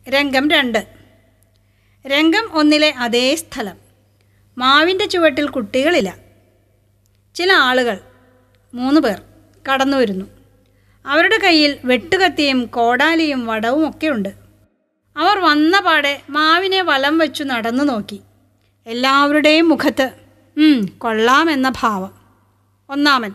രംഗം രണ്ട് രംഗം ഒന്നിലെ അതേ സ്ഥലം മാവിൻ്റെ ചുവട്ടിൽ കുട്ടികളില്ല ചില ആളുകൾ മൂന്ന് പേർ കടന്നു വരുന്നു അവരുടെ കയ്യിൽ വെട്ടുകത്തിയും കോടാലിയും വടവും ഒക്കെ ഉണ്ട് അവർ വന്ന പാടെ മാവിനെ വലം വെച്ചു നടന്നു നോക്കി എല്ലാവരുടെയും മുഖത്ത് "ഉം, കൊള്ളാമെന്ന ഭാവം ഒന്നാമൻ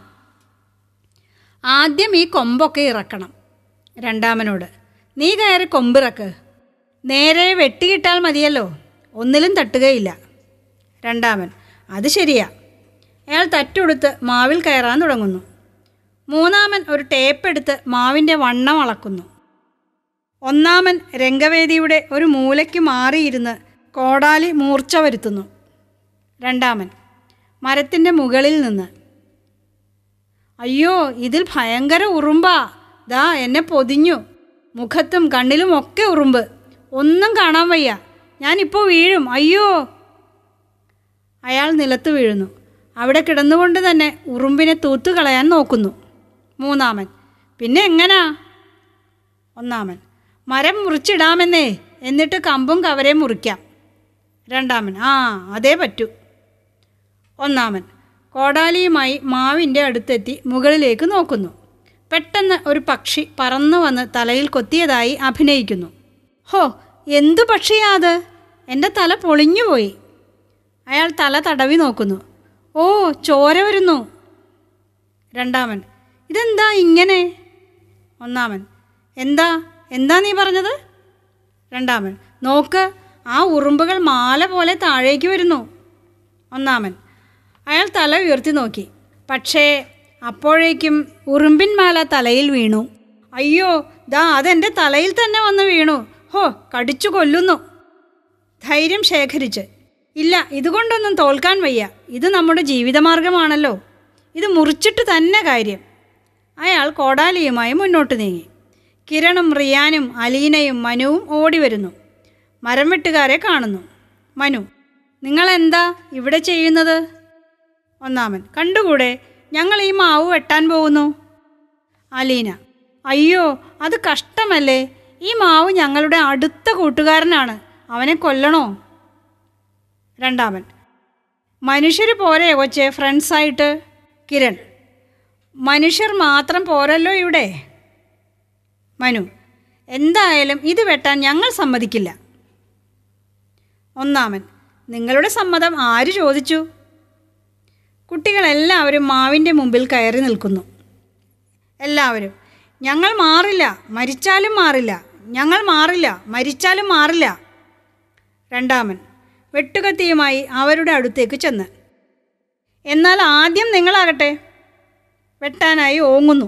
ആദ്യം ഈ കൊമ്പൊക്കെ ഇറക്കണം രണ്ടാമനോട് നീ കയറി കൊമ്പിറക്ക് നേരെ വെട്ടിക്കിട്ടാൽ മതിയല്ലോ ഒന്നിലും തട്ടുകയില്ല രണ്ടാമൻ അത് ശരിയാ അയാൾ തട്ടുടുത്ത് മാവിൽ കയറാൻ തുടങ്ങുന്നു മൂന്നാമൻ ഒരു ടേപ്പ് എടുത്ത് മാവിൻ്റെ വണ്ണം അളക്കുന്നു ഒന്നാമൻ രംഗവേദിയുടെ ഒരു മൂലയ്ക്ക് മാറിയിരുന്ന് കോടാലി മൂർച്ച വരുത്തുന്നു രണ്ടാമൻ മരത്തിൻ്റെ മുകളിൽ നിന്ന് അയ്യോ ഇതിൽ ഭയങ്കര ഉറുമ്പാ ദാ എന്നെ പൊതിഞ്ഞു മുഖത്തും കണ്ണിലും ഒക്കെ ഉറുമ്പ് ഒന്നും കാണാൻ വയ്യ ഞാനിപ്പോൾ വീഴും അയ്യോ അയാൾ നിലത്ത് വീഴുന്നു അവിടെ കിടന്നുകൊണ്ട് തന്നെ ഉറുമ്പിനെ തൂത്തുകളയാൻ നോക്കുന്നു മൂന്നാമൻ പിന്നെ എങ്ങനാ ഒന്നാമൻ മരം മുറിച്ചിടാമെന്നേ എന്നിട്ട് കമ്പും കവരെയും മുറിക്കാം രണ്ടാമൻ ആ അതേ പറ്റൂ ഒന്നാമൻ കോടാലിയുമായി മാവിൻ്റെ അടുത്തെത്തി മുകളിലേക്ക് നോക്കുന്നു പെട്ടെന്ന് ഒരു പക്ഷി പറന്നു വന്ന് തലയിൽ കൊത്തിയതായി അഭിനയിക്കുന്നു ഹോ എന്തു പക്ഷിയാ അത് എൻ്റെ തല പൊളിഞ്ഞുപോയി അയാൾ തല തടവി നോക്കുന്നു ഓ ചോര വരുന്നു രണ്ടാമൻ ഇതെന്താ ഇങ്ങനെ ഒന്നാമൻ എന്താ എന്താ നീ പറഞ്ഞത് രണ്ടാമൻ നോക്ക് ആ ഉറുമ്പുകൾ മാല പോലെ താഴേക്ക് വരുന്നു ഒന്നാമൻ അയാൾ തല ഉയർത്തി നോക്കി പക്ഷേ അപ്പോഴേക്കും ഉറുമ്പിൻ മാല തലയിൽ വീണു അയ്യോ ദാ അതെൻ്റെ തലയിൽ തന്നെ വന്ന് വീണു ഹോ കടിച്ചു കൊല്ലുന്നു ധൈര്യം ശേഖരിച്ച് ഇല്ല ഇതുകൊണ്ടൊന്നും തോൽക്കാൻ വയ്യ ഇത് നമ്മുടെ ജീവിതമാർഗമാണല്ലോ ഇത് മുറിച്ചിട്ട് തന്നെ കാര്യം അയാൾ കോടാലിയുമായി മുന്നോട്ട് നീങ്ങി കിരണും റിയാനും അലീനയും മനുവും ഓടി വരുന്നു മരം വെട്ടുകാരെ കാണുന്നു മനു നിങ്ങളെന്താ ഇവിടെ ചെയ്യുന്നത് ഒന്നാമൻ കണ്ടുകൂടെ ഞങ്ങൾ ഈ മാവ് വെട്ടാൻ പോകുന്നു അലീന അയ്യോ അത് കഷ്ടമല്ലേ ഈ മാവ് ഞങ്ങളുടെ അടുത്ത കൂട്ടുകാരനാണ് അവനെ കൊല്ലണോ രണ്ടാമൻ മനുഷ്യർ പോരെ കൊച്ചെ ഫ്രണ്ട്സായിട്ട് കിരൺ മനുഷ്യർ മാത്രം പോരല്ലോ ഇവിടെ മനു എന്തായാലും ഇത് വെട്ടാൻ ഞങ്ങൾ സമ്മതിക്കില്ല ഒന്നാമൻ നിങ്ങളുടെ സമ്മതം ആര് ചോദിച്ചു കുട്ടികളെല്ലാവരും മാവിൻ്റെ മുമ്പിൽ കയറി നിൽക്കുന്നു എല്ലാവരും ഞങ്ങൾ മാറില്ല മരിച്ചാലും മാറില്ല ഞങ്ങൾ മാറില്ല മരിച്ചാലും മാറില്ല രണ്ടാമൻ വെട്ടുകത്തിയുമായി അവരുടെ അടുത്തേക്ക് ചെന്ന് എന്നാൽ ആദ്യം നിങ്ങളാകട്ടെ വെട്ടാനായി ഓങ്ങുന്നു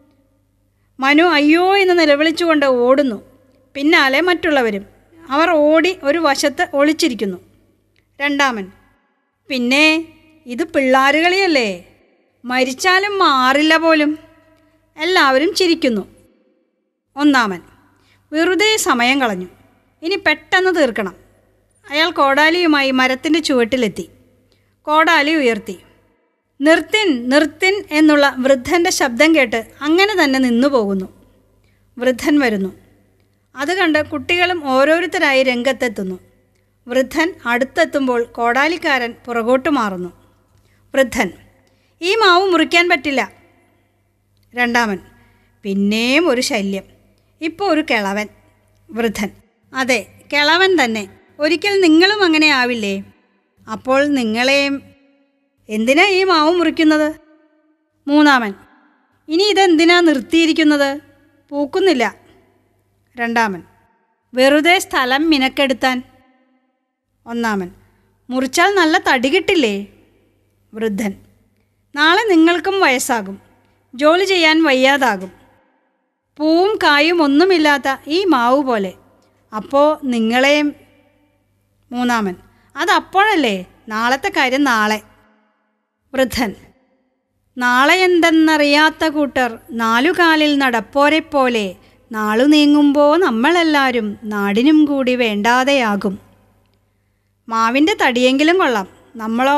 മനു അയ്യോ എന്ന് നിലവിളിച്ചുകൊണ്ട് ഓടുന്നു പിന്നാലെ മറ്റുള്ളവരും അവർ ഓടി ഒരു വശത്ത് ഒളിച്ചിരിക്കുന്നു രണ്ടാമൻ പിന്നെ ഇത് പിള്ളാരുകളിയല്ലേ മരിച്ചാലും മാറില്ല പോലും എല്ലാവരും ചിരിക്കുന്നു ഒന്നാമൻ വെറുതെ സമയം കളഞ്ഞു ഇനി പെട്ടെന്ന് തീർക്കണം അയാൾ കോടാലിയുമായി മരത്തിൻ്റെ ചുവട്ടിലെത്തി കോടാലി ഉയർത്തി നിർത്തിൻ നിർത്തിൻ എന്നുള്ള വൃദ്ധൻ്റെ ശബ്ദം കേട്ട് അങ്ങനെ തന്നെ നിന്നു പോകുന്നു വൃദ്ധൻ വരുന്നു അത് കണ്ട് കുട്ടികളും ഓരോരുത്തരായി രംഗത്തെത്തുന്നു വൃദ്ധൻ അടുത്തെത്തുമ്പോൾ കോടാലിക്കാരൻ പുറകോട്ട് മാറുന്നു വൃദ്ധൻ ഈ മാവ് മുറിക്കാൻ പറ്റില്ല രണ്ടാമൻ പിന്നെയും ഒരു ശല്യം ഇപ്പോൾ ഒരു കിളവൻ വൃദ്ധൻ അതെ കിളവൻ തന്നെ ഒരിക്കൽ നിങ്ങളും അങ്ങനെ ആവില്ലേ അപ്പോൾ നിങ്ങളെയും എന്തിനാ ഈ മാവ് മുറിക്കുന്നത് മൂന്നാമൻ ഇനി ഇതെന്തിനാ നിർത്തിയിരിക്കുന്നത് പൂക്കുന്നില്ല രണ്ടാമൻ വെറുതെ സ്ഥലം മിനക്കെടുത്താൻ ഒന്നാമൻ മുറിച്ചാൽ നല്ല തടി കിട്ടില്ലേ വൃദ്ധൻ നാളെ നിങ്ങൾക്കും വയസ്സാകും ജോലി ചെയ്യാൻ വയ്യാതാകും പൂവും കായും ഒന്നുമില്ലാത്ത ഈ മാവ് പോലെ അപ്പോൾ നിങ്ങളെയും മൂന്നാമൻ അതപ്പോഴല്ലേ നാളത്തെ കാര്യം നാളെ വൃദ്ധൻ നാളെ എന്തെന്നറിയാത്ത കൂട്ടർ നാലുകാലിൽ നടപ്പോരെ പോലെ നാളു നീങ്ങുമ്പോൾ നമ്മളെല്ലാവരും നാടിനും കൂടി വേണ്ടാതെയാകും മാവിൻ്റെ തടിയെങ്കിലും കൊള്ളാം നമ്മളോ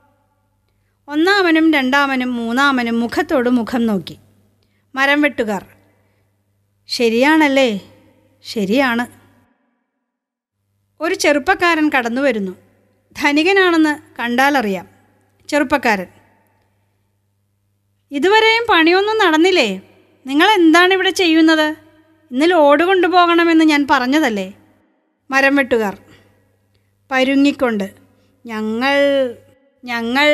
ഒന്നാമനും രണ്ടാമനും മൂന്നാമനും മുഖത്തോട് മുഖം നോക്കി മരം വെട്ടുകാർ ശരിയാണല്ലേ ശരിയാണ് ഒരു ചെറുപ്പക്കാരൻ കടന്നു വരുന്നു ധനികനാണെന്ന് കണ്ടാലറിയാം ചെറുപ്പക്കാരൻ ഇതുവരെയും പണിയൊന്നും നടന്നില്ലേ നിങ്ങൾ എന്താണ് ഇവിടെ ചെയ്യുന്നത് ഇന്ന് ലോഡ് കൊണ്ടുപോകണമെന്ന് ഞാൻ പറഞ്ഞതല്ലേ മരം വെട്ടുകാർ പരുങ്ങിക്കൊണ്ട് ഞങ്ങൾ ഞങ്ങൾ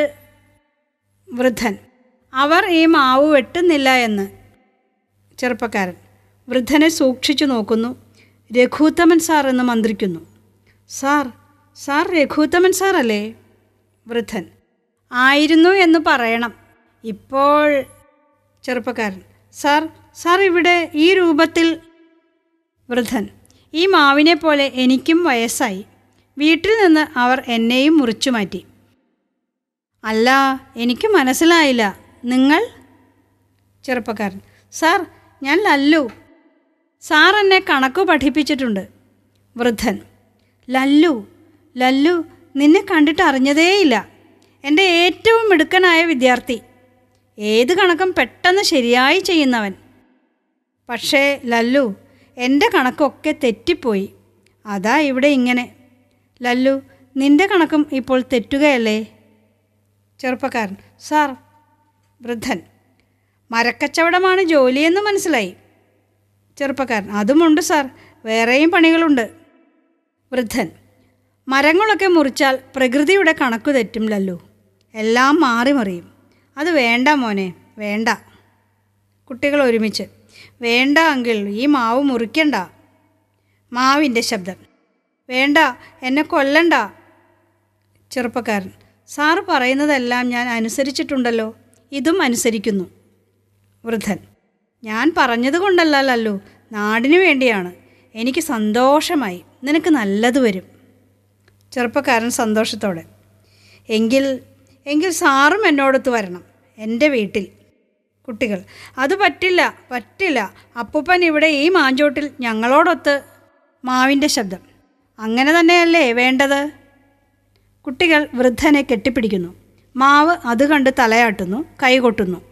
വൃദ്ധൻ അവർ ഈ മാവ് വെട്ടുന്നില്ല എന്ന് ചെറുപ്പക്കാരൻ വൃദ്ധനെ സൂക്ഷിച്ചു നോക്കുന്നു രഘൂത്തമൻ സാർ എന്ന് മന്ത്രിക്കുന്നു സാർ സാർ രഘൂത്തമൻ സാർ അല്ലേ വൃദ്ധൻ ആയിരുന്നു എന്ന് പറയണം ഇപ്പോൾ ചെറുപ്പക്കാരൻ സാർ സാർ ഇവിടെ ഈ രൂപത്തിൽ വൃദ്ധൻ ഈ മാവിനെ പോലെ എനിക്കും വയസ്സായി വീട്ടിൽ നിന്ന് അവർ എന്നെയും മുറിച്ചു മാറ്റി അല്ല എനിക്ക് മനസ്സിലായില്ല നിങ്ങൾ ചെറുപ്പക്കാരൻ സാർ ഞാൻ ലല്ലു സാർ എന്നെ കണക്ക് പഠിപ്പിച്ചിട്ടുണ്ട് വൃദ്ധൻ ലല്ലു ലല്ലു നിന്നെ കണ്ടിട്ട് അറിഞ്ഞതേയില്ല എൻ്റെ ഏറ്റവും മിടുക്കനായ വിദ്യാർത്ഥി ഏത് കണക്കും പെട്ടെന്ന് ശരിയായി ചെയ്യുന്നവൻ പക്ഷേ ലല്ലു എൻ്റെ കണക്കൊക്കെ തെറ്റിപ്പോയി അതാ ഇവിടെ ഇങ്ങനെ ലല്ലു നിന്റെ കണക്കും ഇപ്പോൾ തെറ്റുകയല്ലേ ചെറുപ്പക്കാരൻ സാർ വൃദ്ധൻ മരക്കച്ചവടമാണ് ജോലിയെന്ന് മനസ്സിലായി ചെറുപ്പക്കാരൻ അതുമുണ്ട് സാർ വേറെയും പണികളുണ്ട് വൃദ്ധൻ മരങ്ങളൊക്കെ മുറിച്ചാൽ പ്രകൃതിയുടെ കണക്കു തെറ്റും ലല്ലു എല്ലാം മാറി മറിയും അത് വേണ്ട മോനെ വേണ്ട കുട്ടികൾ ഒരുമിച്ച് വേണ്ട അങ്കിൾ ഈ മാവ് മുറിക്കണ്ട മാവിൻ്റെ ശബ്ദം വേണ്ട എന്നെ കൊല്ലണ്ട ചെറുപ്പക്കാരൻ സാറ് പറയുന്നതെല്ലാം ഞാൻ അനുസരിച്ചിട്ടുണ്ടല്ലോ ഇതും അനുസരിക്കുന്നു വൃദ്ധൻ ഞാൻ പറഞ്ഞതുകൊണ്ടല്ല ലല്ലു നാടിനു വേണ്ടിയാണ് എനിക്ക് സന്തോഷമായി നിനക്ക് നല്ലത് വരും ചെറുപ്പക്കാരൻ സന്തോഷത്തോടെ എങ്കിൽ എങ്കിൽ സാറും എന്നോടൊത്ത് വരണം എൻ്റെ വീട്ടിൽ കുട്ടികൾ അത് പറ്റില്ല പറ്റില്ല അപ്പൂപ്പൻ ഇവിടെ ഈ മാഞ്ചോട്ടിൽ ഞങ്ങളോടൊത്ത് മാവിൻ്റെ ശബ്ദം അങ്ങനെ തന്നെയല്ലേ വേണ്ടത് കുട്ടികൾ വൃദ്ധനെ കെട്ടിപ്പിടിക്കുന്നു മാവ് അത് കണ്ട് തലയാട്ടുന്നു കൈകൊട്ടുന്നു